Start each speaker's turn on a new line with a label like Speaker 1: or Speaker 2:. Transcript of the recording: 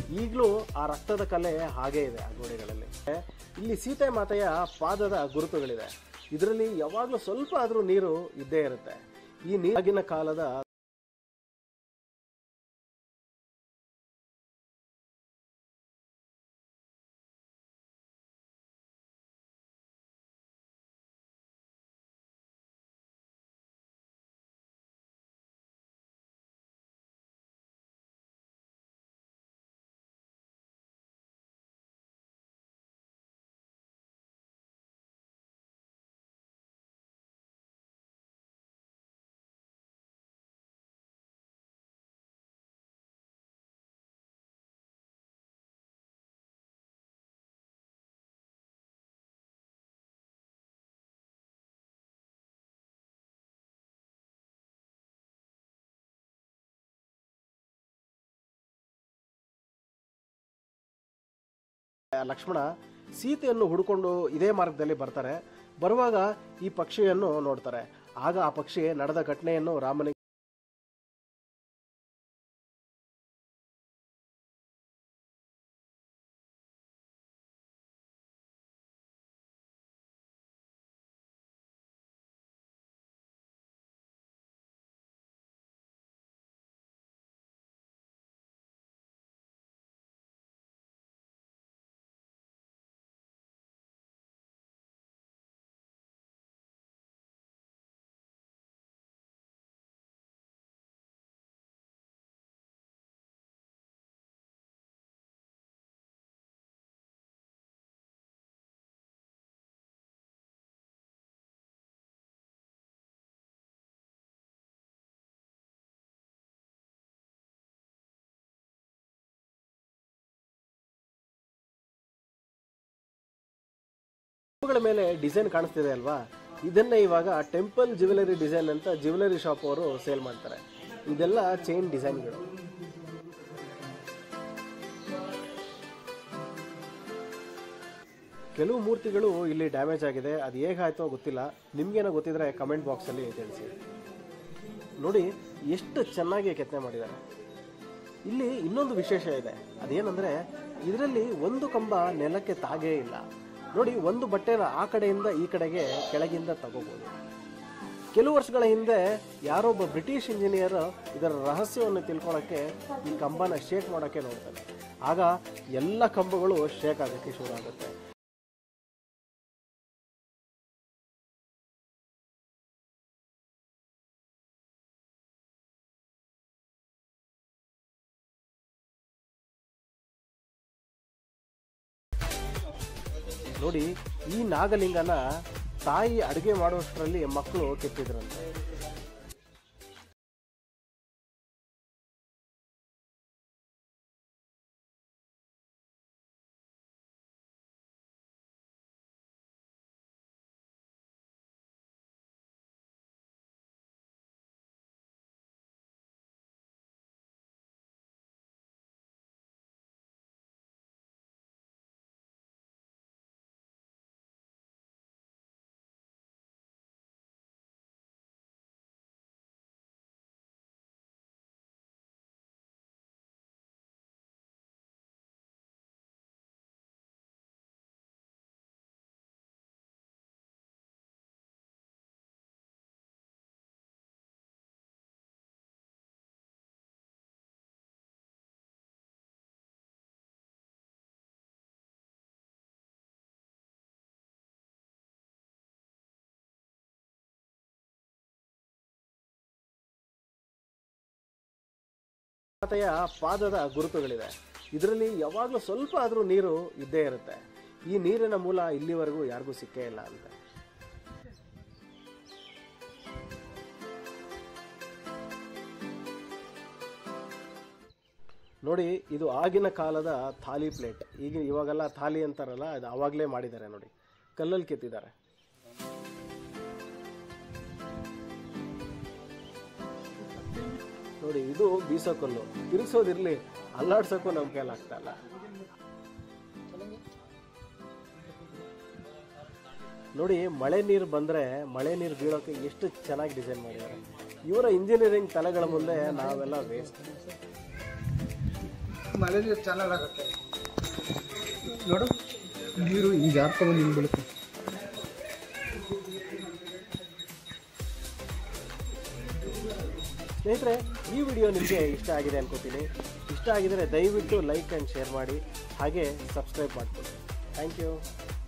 Speaker 1: ಈಗಲೂ ಆ ರಕ್ತದ ಕಲೆ ಹಾಗೇ ಇದೆ ಆ ಗೋಡೆಗಳಲ್ಲಿ ಇಲ್ಲಿ ಸೀತೆ ಮಾತೆಯ ಪಾದದ ಗುರುತುಗಳಿದೆ ಇದರಲ್ಲಿ ಯಾವಾಗಲೂ ಸ್ವಲ್ಪ ಆದರೂ ನೀರು ಇದ್ದೇ ಇರುತ್ತೆ ಈ ನೀರಾಗಿನ ಕಾಲದ ಲಕ್ಷ್ಮಣ ಸೀತೆಯನ್ನು ಹುಡುಕೊಂಡು ಇದೇ ಮಾರ್ಗದಲ್ಲಿ ಬರ್ತಾರೆ ಬರುವಾಗ ಈ ಪಕ್ಷಿಯನ್ನು ನೋಡ್ತಾರೆ ಆಗ ಆ ಪಕ್ಷಿ ನಡೆದ ಘಟನೆಯನ್ನು ರಾಮನಿಗೆ ಹೂಗಳ ಮೇಲೆ ಡಿಸೈನ್ ಕಾಣಿಸ್ತಿದೆ ಅಲ್ವಾ ಇದನ್ನ ಇವಾಗ ಟೆಂಪಲ್ ಜ್ಯುವೆಲರಿ ಡಿಸೈನ್ ಅಂತ ಜ್ಯುವೆಲರಿ ಶಾಪ್ ಅವರು ಸೇಲ್ ಮಾಡ್ತಾರೆ ಇದೆಲ್ಲ ಚೈನ್ ಡಿಸೈನ್ಗಳು ಕೆಲವು ಮೂರ್ತಿಗಳು ಇಲ್ಲಿ ಡ್ಯಾಮೇಜ್ ಆಗಿದೆ ಅದು ಹೇಗಾಯ್ತೋ ಗೊತ್ತಿಲ್ಲ ನಿಮ್ಗೇನೋ ಗೊತ್ತಿದ್ರೆ ಕಮೆಂಟ್ ಬಾಕ್ಸಲ್ಲಿ ತಿಳಿಸಿ ನೋಡಿ ಎಷ್ಟು ಚೆನ್ನಾಗಿ ಕೆತ್ತನೆ ಮಾಡಿದ್ದಾರೆ ಇಲ್ಲಿ ಇನ್ನೊಂದು ವಿಶೇಷ ಇದೆ ಅದೇನಂದ್ರೆ ಇದರಲ್ಲಿ ಒಂದು ಕಂಬ ನೆಲಕ್ಕೆ ತಾಗೇ ಇಲ್ಲ ನೋಡಿ ಒಂದು ಬಟ್ಟೆನ ಆ ಕಡೆಯಿಂದ ಈ ಕಡೆಗೆ ಕೆಳಗಿಂದ ತಗೋಬಹುದು ಕೆಲವು ವರ್ಷಗಳ ಹಿಂದೆ ಯಾರೊಬ್ಬ ಬ್ರಿಟಿಷ್ ಇಂಜಿನಿಯರ್ ಇದರ ರಹಸ್ಯವನ್ನು ತಿಳ್ಕೊಳಕ್ಕೆ ಈ ಕಂಬನ ಶೇಕ್ ಮಾಡೋಕ್ಕೆ ನೋಡ್ತಾರೆ ಆಗ ಎಲ್ಲ ಕಂಬಗಳು ಶೇಕ್ ಆಗೋಕ್ಕೆ ಶುರು ಆಗುತ್ತೆ ನೋಡಿ ಈ ನಾಗಲಿಂಗನ ತಾಯಿ ಅಡುಗೆ ಮಾಡುವಷ್ಟರಲ್ಲಿ ಮಕ್ಕಳು ಕೆತ್ತಿದ್ರಂತೆ ಮಾತೆಯ ಪಾದದ ಗುರುತುಗಳಿದೆ ಇದರಲ್ಲಿ ಯಾವಾಗಲೂ ಸ್ವಲ್ಪ ಆದರೂ ನೀರು ಇದ್ದೇ ಇರುತ್ತೆ ಈ ನೀರಿನ ಮೂಲ ಇಲ್ಲಿವರೆಗೂ ಯಾರಿಗೂ ಸಿಕ್ಕೇ ಇಲ್ಲ ಅಂತ ನೋಡಿ ಇದು ಆಗಿನ ಕಾಲದ ಥಾಲಿ ಪ್ಲೇಟ್ ಈಗ ಇವಾಗೆಲ್ಲ ಥಾಲಿ ಅಂತಾರಲ್ಲ ಅದು ಆವಾಗಲೇ ಮಾಡಿದ್ದಾರೆ ನೋಡಿ ಕಲ್ಲಲ್ಲಿ ಕೆತ್ತಿದ್ದಾರೆ ನೋಡಿ ಇದು ಬೀಸೋ ಕಲ್ಲು ತಿರುಗಿಸೋದಿರ್ಲಿ ಅಲ್ಲಾಡ್ಸೋಕ್ಕೂ ನಮ್ಮ ಕೈಲಿ ಆಗ್ತಾ ಇಲ್ಲ ನೋಡಿ ಮಳೆ ನೀರು ಬಂದರೆ ಮಳೆ ನೀರು ಬೀಳೋಕೆ ಎಷ್ಟು ಚೆನ್ನಾಗಿ ಡಿಸೈನ್ ಮಾಡಿದ್ದಾರೆ ಇವರ ಇಂಜಿನಿಯರಿಂಗ್ ತಲೆಗಳ ಮುಂದೆ ನಾವೆಲ್ಲ ವೇಸ್ಟ್
Speaker 2: ಮಳೆಯಲ್ಲಿ ಚೆನ್ನಾಗಿ ಆಗುತ್ತೆ ನೋಡು ನೀರು ಈಗ ಜಾರ್ಕೊಂಡು ಹಿಂಗೆ ಬೀಳುತ್ತೆ
Speaker 1: ಸ್ನೇಹಿತರೆ ಈ ವಿಡಿಯೋ ನಿಮಗೆ ಇಷ್ಟ ಆಗಿದೆ ಅನ್ಕೋತೀನಿ ಇಷ್ಟ ಆಗಿದರೆ ದಯವಿಟ್ಟು ಲೈಕ್ ಆ್ಯಂಡ್ ಶೇರ್ ಮಾಡಿ ಹಾಗೆ ಸಬ್ಸ್ಕ್ರೈಬ್ ಮಾಡ್ಕೊಳ್ಳಿ ಥ್ಯಾಂಕ್ ಯು